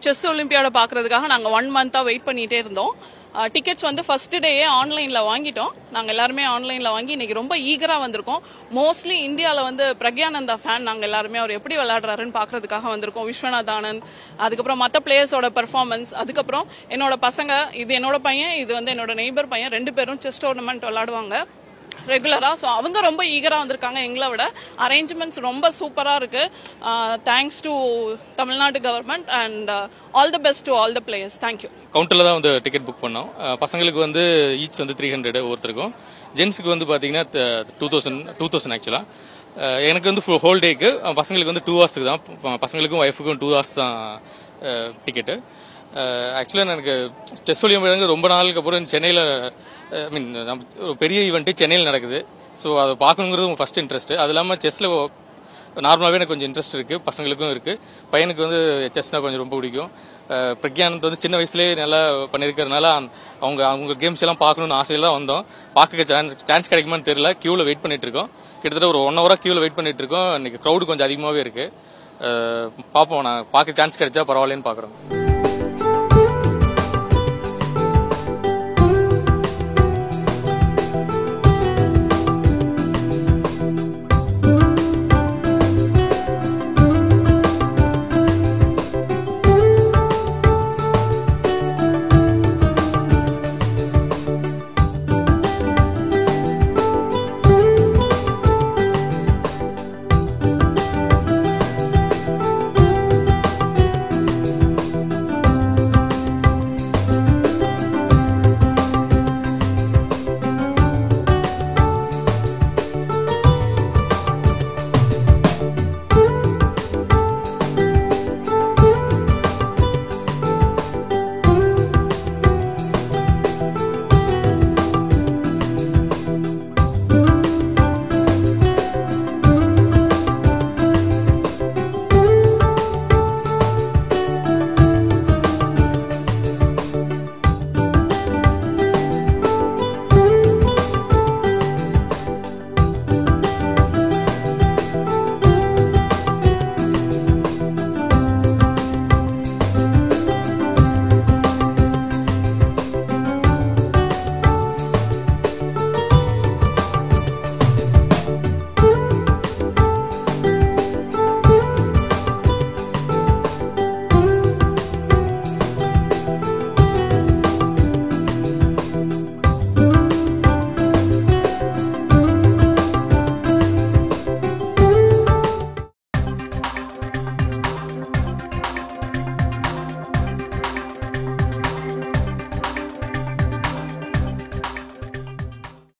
chess ஒலிம்பியாட பார்க்கறதுக்காக நாங்கள் one மந்த்தாக wait பண்ணிகிட்டே இருந்தோம் டிக்கெட்ஸ் வந்து ஃபர்ஸ்ட் டேயே ஆன்லைனில் வாங்கிட்டோம் நாங்கள் எல்லாருமே ஆன்லைனில் வாங்கி இன்னைக்கு ரொம்ப ஈகராக வந்திருக்கோம் மோஸ்ட்லி இந்தியாவில் வந்து பிரக்யானந்தா ஃபேன் நாங்கள் எல்லாருமே அவர் எப்படி விளையாடுறாருன்னு பார்க்கறதுக்காக வந்திருக்கோம் விஸ்வநாத் ஆனந்த் அதுக்கப்புறம் மற்ற பிளேயர்ஸோட பெர்ஃபார்மன்ஸ் அதுக்கப்புறம் என்னோட பசங்க இது என்னோட பையன் இது வந்து என்னோட நெய்பர் பையன் ரெண்டு பேரும் செஸ் டோர்னமெண்ட் விளையாடுவாங்க ரெகுலராக ஸோ அவங்க ரொம்ப ஈகராக வந்திருக்காங்க எங்களை விட அரேஞ்ச்மெண்ட்ஸ் ரொம்ப சூப்பராக இருக்கு thanks to Tamil Nadu government and all the best to all the players thank you கவுண்டரில் தான் வந்து டிக்கெட் புக் பண்ணோம் அஹ் பசங்களுக்கு வந்து ஈச் வந்து த்ரீ ஹண்ட்ரட் ஒருத்தருக்கும் ஜென்ஸுக்கு வந்து பார்த்தீங்கன்னா டூ தௌசண்ட் டூ தௌசண்ட் ஆக்சுவலாக எனக்கு வந்து ஹோல் டேக்கு பசங்களுக்கு வந்து டூ ஹவர்ஸுக்கு தான் ப- பசங்களுக்கும் ஒய்ஃபுக்கும் டூ ஹவர்ஸ் தான் டிக்கெட்டு ஆக்சுவலாக எனக்கு ஸ்டெஸ் ஒலிம்பியாடுங்க ரொம்ப நாளுக்கு அப்புறம் சென்னையில் ஐ மீன் ஒரு பெரிய ஈவெண்ட்டு சென்னையில் நடக்குது ஸோ அதை பார்க்கணுங்கிறது ஃபர்ஸ்ட் இன்ட்ரெஸ்ட் அது இல்லாமல் செஸ்ஸில் நார்மலாகவே எனக்கு கொஞ்சம் இன்ட்ரெஸ்ட் இருக்குது பசங்களுக்கும் இருக்குது பையனுக்கு வந்து செஸ்னா கொஞ்சம் ரொம்ப பிடிக்கும் அஹ் பிரக்யானந்த் வந்து சின்ன வயசுலேயே நல்லா பண்ணியிருக்கிறதுனால அந்த- அவங்க அவங்க கேம்ஸ் எல்லாம் பார்க்கணும்னு ஆசையில் தான் வந்தோம் பார்க்க சான்ஸ் சான்ஸ் கிடைக்குமான்னு தெரியல க்யூவில் வெயிட் பண்ணிட்டு இருக்கோம் கிட்டத்தட்ட ஒரு ஒன் ஹவராக க்யூவில் வெயிட் பண்ணிட்டு இருக்கோம் இன்னைக்கு க்ரௌடு கொஞ்சம் அதிகமாகவே இருக்குது பார்ப்போம் நான் பார்க்க சான்ஸ் கிடைச்சா பரவாயில்லன்னு பார்க்குறோம்